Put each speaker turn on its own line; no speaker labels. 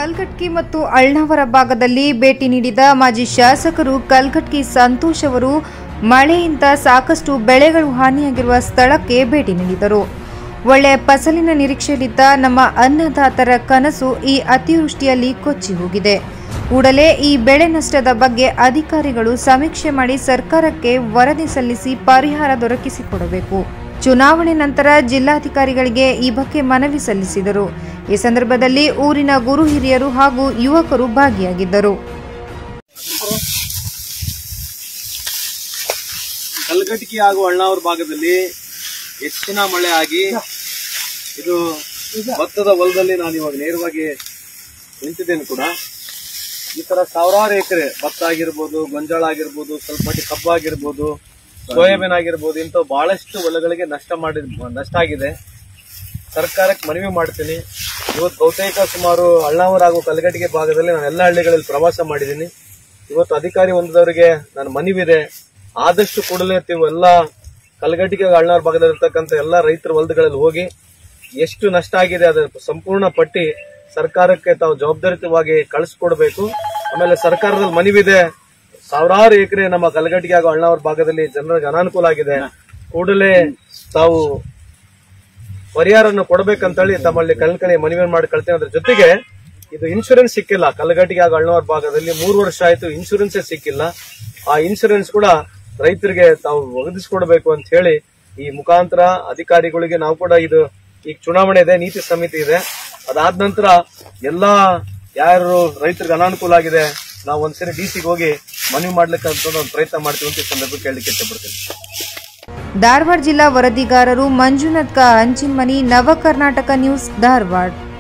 ಕಲ್ಗಟ್ಟಿ ಮತ್ತು ಅಳ್ನಾವರ ಭಾಗದಲ್ಲಿ ಭೇಟಿ ನೀಡಿದ ಮಾಜಿ ಶಾಸಕರು ಕಲ್ಗಟ್ಟಿ ಸಂತೋಷ್ ಅವರು ಮಳೆಯಿಂದ ಸಾಕಷ್ಟು ಬೆಳೆಗಳು ಹಾನಿಯಾಗಿರುವ ಸ್ಥಳಕ್ಕೆ ಭೇಟಿ ನೀಡಿದರು ಒಳ್ಳೆಯ ಫಸಲಿನ ನಿರೀಕ್ಷೆಯಲ್ಲಿದ್ದ ನಮ್ಮ ಅನ್ನದಾತರ ಕನಸು ಈ ಅತಿವೃಷ್ಟಿಯಲ್ಲಿ ಕೊಚ್ಚಿ ಹೋಗಿದೆ ಕೂಡಲೇ ಈ ಬೆಳೆ ನಷ್ಟದ ಬಗ್ಗೆ ಅಧಿಕಾರಿಗಳು ಸಮೀಕ್ಷೆ ಮಾಡಿ ಸರ್ಕಾರಕ್ಕೆ ವರದಿ ಸಲ್ಲಿಸಿ ಪರಿಹಾರ ದೊರಕಿಸಿಕೊಡಬೇಕು ಚುನಾವಣೆ ನಂತರ ಜಿಲ್ಲಾಧಿಕಾರಿಗಳಿಗೆ ಈ ಬಗ್ಗೆ ಮನವಿ ಸಲ್ಲಿಸಿದರು ಈ ಸಂದರ್ಭದಲ್ಲಿ ಊರಿನ ಗುರು ಹಿರಿಯರು ಹಾಗೂ ಯುವಕರು ಭಾಗಿಯಾಗಿದ್ದರು
ಕಲ್ಗಟ್ಟಿಗೆ ಹಾಗೂ ಅಳ್ನಾವರ ಭಾಗದಲ್ಲಿ ಹೆಚ್ಚಿನ ಮಳೆ ಆಗಿ ಇದು ಭತ್ತದ ಹೊಲದಲ್ಲಿ ನಾನು ಇವಾಗ ನೇರವಾಗಿ ನಿಂತಿದ್ದೇನೆ ಕೂಡ ಈ ತರ ಸಾವಿರಾರು ಎಕರೆ ಭತ್ತ ಆಗಿರ್ಬೋದು ಗೊಂಜಾಳ ಆಗಿರ್ಬೋದು ಸ್ವಲ್ಪ ಮಟ್ಟಿಗೆ ಕಬ್ಬು ಆಗಿರ್ಬೋದು ಸೋಯಾಬೀನ್ ಆಗಿರ್ಬೋದು ಇಂಥ ಬಹಳಷ್ಟು ಹೊಲಗಳಿಗೆ ನಷ್ಟ ಮಾಡಿ ನಷ್ಟ ಆಗಿದೆ ಸರ್ಕಾರಕ್ಕೆ ಮನವಿ ಮಾಡ್ತೀನಿ ಇವತ್ತು ಬಹುತೇಕ ಸುಮಾರು ಅಳ್ನಾವರ ಹಾಗೂ ಕಲಗಟ್ಟಿಗೆ ಭಾಗದಲ್ಲಿ ನಾನು ಎಲ್ಲ ಹಳ್ಳಿಗಳಲ್ಲಿ ಪ್ರವಾಸ ಮಾಡಿದ್ದೀನಿ ಇವತ್ತು ಅಧಿಕಾರಿ ಹೊಂದದವರಿಗೆ ನನ್ನ ಮನವಿದೆ ಆದಷ್ಟು ಕೂಡಲೇ ನೀವು ಎಲ್ಲ ಕಲಗಟ್ಟಿಗೆ ಅಳ್ನಾವರ ಭಾಗದಲ್ಲಿರ್ತಕ್ಕಂಥ ಎಲ್ಲ ರೈತರ ಹೊಲಗಳಲ್ಲಿ ಹೋಗಿ ಎಷ್ಟು ನಷ್ಟ ಆಗಿದೆ ಅದರ ಸಂಪೂರ್ಣ ಪಟ್ಟಿ ಸರ್ಕಾರಕ್ಕೆ ತಾವು ಜವಾಬ್ದಾರಿತವಾಗಿ ಕಳಿಸ್ಕೊಡ್ಬೇಕು ಆಮೇಲೆ ಸರ್ಕಾರದಲ್ಲಿ ಮನವಿದೆ ಸಾವಿರಾರು ಎಕರೆ ನಮ್ಮ ಕಲಗಟ್ಟಿಗೆ ಹಾಗೂ ಅಳ್ನಾವರ ಭಾಗದಲ್ಲಿ ಜನರಿಗೆ ಅನಾನುಕೂಲ ಆಗಿದೆ ಕೂಡಲೇ ತಾವು ಪರಿಹಾರವನ್ನು ಕೊಡಬೇಕಂತೇಳಿ ತಮ್ಮಲ್ಲಿ ಕಳ್ಕಳಿ ಮನವಿ ಮಾಡಿ ಕಳ್ತೇನೆ ಅದ್ರ ಜೊತೆಗೆ ಇದು ಇನ್ಶೂರೆನ್ಸ್ ಸಿಕ್ಕಿಲ್ಲ ಕಲ್ಲಗಟ್ಟಿಗೆ ಹಾಗೂ ಅಳ್ನವರ ಭಾಗದಲ್ಲಿ ಮೂರು ವರ್ಷ ಆಯ್ತು ಇನ್ಶೂರೆನ್ಸ್ ಸಿಕ್ಕಿಲ್ಲ ಆ ಇನ್ಶೂರೆನ್ಸ್ ಕೂಡ ರೈತರಿಗೆ ತಾವು ಒದಗಿಸ್ಕೊಡ್ಬೇಕು ಅಂತ ಹೇಳಿ ಈ ಮುಖಾಂತರ ಅಧಿಕಾರಿಗಳಿಗೆ ನಾವು ಕೂಡ ಇದು ಈಗ ಚುನಾವಣೆ ಇದೆ ನೀತಿ ಸಮಿತಿ ಇದೆ ಅದಾದ ನಂತರ ಎಲ್ಲಾ ಯಾರು ರೈತರಿಗೆ ಅನಾನುಕೂಲ ಆಗಿದೆ ನಾವು ಒಂದ್ಸರಿ ಡಿ ಸಿಗೆ ಹೋಗಿ ಮನವಿ ಮಾಡ್ಲಿಕ್ಕೆ ಅಂತ ಒಂದು ಪ್ರಯತ್ನ ಮಾಡ್ತೀವಿ ಅಂತ ಈ ಸಂದರ್ಭಕ್ಕೆ ಹೇಳಲಿಕ್ಕೆ ಇಷ್ಟಪಡ್ತೀನಿ
ಧಾರವಾಡ ಜಿಲ್ಲಾ ವರದಿಗಾರರು ಮಂಜುನಾಥ್ ಕ ಅಂಚಿನ್ಮನಿ ನವ ಕರ್ನಾಟಕ ನ್ಯೂಸ್ ಧಾರವಾಡ